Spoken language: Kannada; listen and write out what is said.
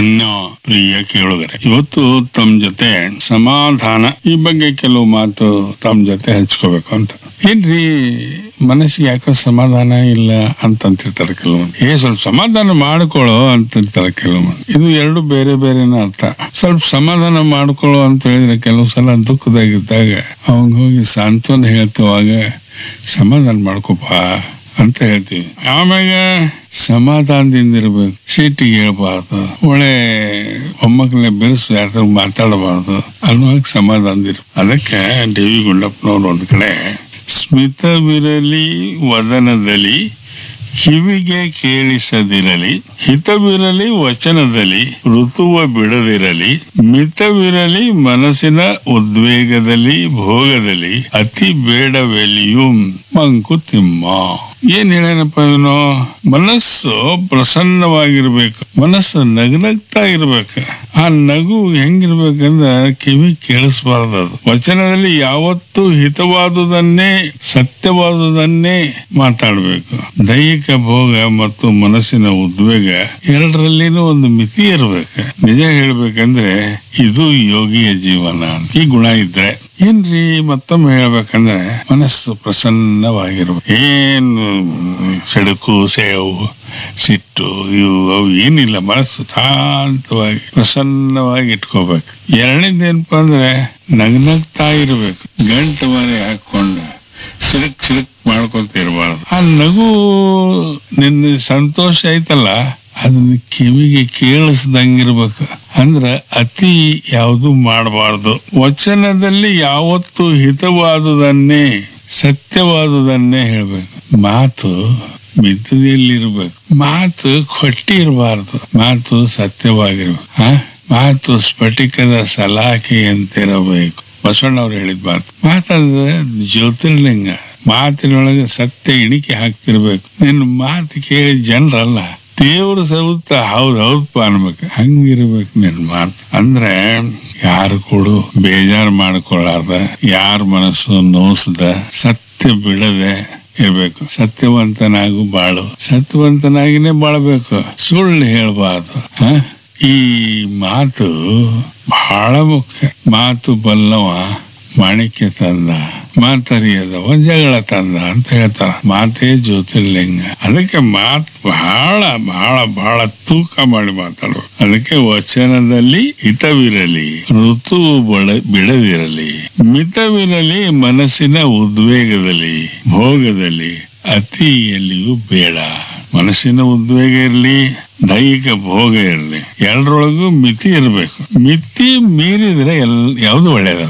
ಧನ್ಯ ಪ್ರಿಯ ಕೇಳುಗರೆ ಇವತ್ತು ತಮ್ಮ ಜೊತೆ ಸಮಾಧಾನ ಈ ಬಗ್ಗೆ ಕೆಲವು ಮಾತು ತಮ್ಮ ಜೊತೆ ಹಂಚ್ಕೋಬೇಕು ಅಂತ ಏನ್ರಿ ಮನಸ್ಸಿಗೆ ಯಾಕೋ ಸಮಾಧಾನ ಇಲ್ಲ ಅಂತಂತಿರ್ತಾರೆ ಕೆಲವೊಂದು ಏ ಸ್ವಲ್ಪ ಸಮಾಧಾನ ಮಾಡ್ಕೊಳ್ಳೋ ಅಂತಿರ್ತಾರೆ ಕೆಲವೊಂದು ಇದು ಎರಡು ಬೇರೆ ಬೇರೆನ ಅರ್ಥ ಸ್ವಲ್ಪ ಸಮಾಧಾನ ಮಾಡ್ಕೊಳ್ಳೋ ಅಂತ ಹೇಳಿದ್ರೆ ಕೆಲವು ಸಲ ದುಃಖದಾಗಿದ್ದಾಗ ಅವಂಗ ಹೋಗಿ ಸಾಂತ್ವನ ಹೇಳ್ತೇವಾಗ ಸಮಾಧಾನ ಮಾಡ್ಕೋಪ ಅಂತ ಹೇಳ್ತೀವಿ ಆಮ್ಯಾಗ ಸಮಾಧಾನದಿಂದ ಇರ್ಬೇಕು ಸಿಟ್ಟಿಗೆ ಹೇಳ್ಬಾರ್ದು ಒಳ್ಳೆ ಮೊಮ್ಮಕ್ಕಳನ್ನ ಬೆರೆಸು ಯಾರು ಮಾತಾಡಬಾರ್ದು ಅನ್ನುವಾಗ ಸಮಾಧಾನದಿರ್ ಅದಕ್ಕೆ ಡಿ ವಿ ಗುಂಡಪ್ಪನವ್ರು ಒಂದ್ ಕಡೆ ಸ್ಮಿತವಿರಲಿ ವದನದಲ್ಲಿ ಕಿವಿಗೆ ಕೇಳಿಸದಿರಲಿ ಹಿತವಿರಲಿ ವಚನದಲ್ಲಿ ಋತುವ ಬಿಡದಿರಲಿ ಮಿತವಿರಲಿ ಮನಸ್ಸಿನ ಉದ್ವೇಗದಲ್ಲಿ ಭೋಗದಲ್ಲಿ ಅತಿ ಬೇಡವೆಲಿಯು ಮಂಕುತಿಮ್ಮ ಏನ್ ಹೇಳೇನಪ್ಪ ಇವನು ಮನಸ್ಸು ಪ್ರಸನ್ನವಾಗಿರ್ಬೇಕು ಮನಸ್ಸು ನಗನಗ್ತಾ ಇರ್ಬೇಕು ಆ ನಗು ಹೆಂಗಿರ್ಬೇಕಂದ್ರ ಕಿವಿ ಕೇಳಿಸ್ಬಾರ್ದು ಅದು ವಚನದಲ್ಲಿ ಯಾವತ್ತೂ ಹಿತವಾದುದನ್ನೇ ಸತ್ಯವಾದುದನ್ನೇ ಮಾತಾಡ್ಬೇಕು ದೈಹಿಕ ಭೋಗ ಮತ್ತು ಮನಸ್ಸಿನ ಉದ್ವೇಗ ಎರಡರಲ್ಲಿನೂ ಒಂದು ಮಿತಿ ಇರ್ಬೇಕು ನಿಜ ಹೇಳ್ಬೇಕಂದ್ರೆ ಇದು ಯೋಗಿಯ ಜೀವನ ಈ ಗುಣ ಇದ್ರೆ ಏನ್ರಿ ಮತ್ತೊಮ್ಮೆ ಹೇಳ್ಬೇಕಂದ್ರೆ ಮನಸ್ಸು ಪ್ರಸನ್ನವಾಗಿರ್ಬೇಕು ಏನು ಸೆಡಕು ಸೇವು ಸಿಟ್ಟು ಇವು ಅವು ಏನಿಲ್ಲ ಮನಸ್ಸು ಶಾಂತವಾಗಿ ಪ್ರಸನ್ನವಾಗಿ ಇಟ್ಕೋಬೇಕು ಎರಡನೇದೇನಪ್ಪ ಅಂದ್ರೆ ನಗ್ನಗ್ತಾ ಇರ್ಬೇಕು ಗಂಟು ಮನೆ ಹಾಕೊಂಡು ಸಿಲುಕ್ ಸಿಲುಕ್ ಮಾಡ್ಕೊಂತ ಇರಬಾರ್ದು ಆ ನಗು ನಿನ್ನ ಸಂತೋಷ ಐತಲ್ಲ ಅದನ್ನ ಕಿವಿಗೆ ಕೇಳಿಸ್ದಂಗಿರ್ಬೇಕು ಅಂದ್ರ ಅತಿ ಯಾವುದು ಮಾಡಬಾರ್ದು ವಚನದಲ್ಲಿ ಯಾವತ್ತು ಹಿತವಾದುದನ್ನೇ ಸತ್ಯವಾದುದನ್ನೇ ಹೇಳ್ಬೇಕು ಮಾತು ಮಿತದಲ್ಲಿರ್ಬೇಕು ಮಾತು ಕೊಟ್ಟಿ ಇರಬಾರ್ದು ಮಾತು ಸತ್ಯವಾಗಿರ್ಬೇಕು ಆ ಮಾತು ಸ್ಫಟಿಕದ ಸಲಾಖೆಯಂತಿರಬೇಕು ಬಸವಣ್ಣವ್ರು ಹೇಳಿದ ಮಾತು ಮಾತಾದ್ರೆ ಜ್ಯೋತಿರ್ಲಿಂಗ ಮಾತಿನೊಳಗೆ ಸತ್ಯ ಇಣಿಕೆ ಹಾಕ್ತಿರ್ಬೇಕು ನಿನ್ನ ಮಾತು ಕೇಳಿ ಜನರಲ್ಲ ದೇವ್ರ ಸೌತ ಹೌದ್ ಹೌದಪ್ಪ ಅನ್ಬೇಕು ಹಂಗಿರ್ಬೇಕು ನಿನ್ ಮಾತು ಅಂದ್ರೆ ಯಾರು ಕೊಡು ಬೇಜಾರು ಮಾಡ್ಕೊಳ್ಳಾರ್ದ ಯಾರ ಮನಸ್ಸು ನೋಸದ ಸತ್ಯ ಬಿಡದೆ ಇರ್ಬೇಕು ಸತ್ಯವಂತನಾಗು ಬಾಳು ಸತ್ಯವಂತನಾಗಿನೇ ಬಾಳ್ಬೇಕು ಸುಳ್ಳು ಹೇಳ್ಬಾರ್ದು ಹ ಈ ಮಾತು ಬಹಳ ಮುಖ್ಯ ಮಾತು ಬಲ್ಲವ ಮಾಣಿಕ್ಯ ತಂದ ಮಾತರಿಯದವ ಜಗಳ ತಂದ ಅಂತ ಹೇಳ್ತಾರ ಮಾತೇ ಜ್ಯೋತಿರ್ಲಿಂಗ ಅದಕ್ಕೆ ಮಾತು ಬಹಳ ಬಹಳ ಬಹಳ ತೂಕ ಮಾಡಿ ಮಾತಾಡುವ ಅದಕ್ಕೆ ವಚನದಲ್ಲಿ ಹಿತವಿರಲಿ ಋತು ಬಳ ಬಿಡದಿರಲಿ ಮಿತವಿರಲಿ ಮನಸ್ಸಿನ ಉದ್ವೇಗದಲ್ಲಿ ಭೋಗದಲ್ಲಿ ಅತಿಯಲ್ಲಿಯೂ ಬೇಡ ಮನಸ್ಸಿನ ಉದ್ವೇಗ ಇರಲಿ ದೈಹಿಕ ಭೋಗ ಇರಲಿ ಎರಡರೊಳಗೂ ಮಿತಿ ಇರಬೇಕು ಮಿತಿ ಮೀರಿದ್ರೆ ಎಲ್ ಯಾವುದು ಒಳ್ಳೇದಲ್ಲ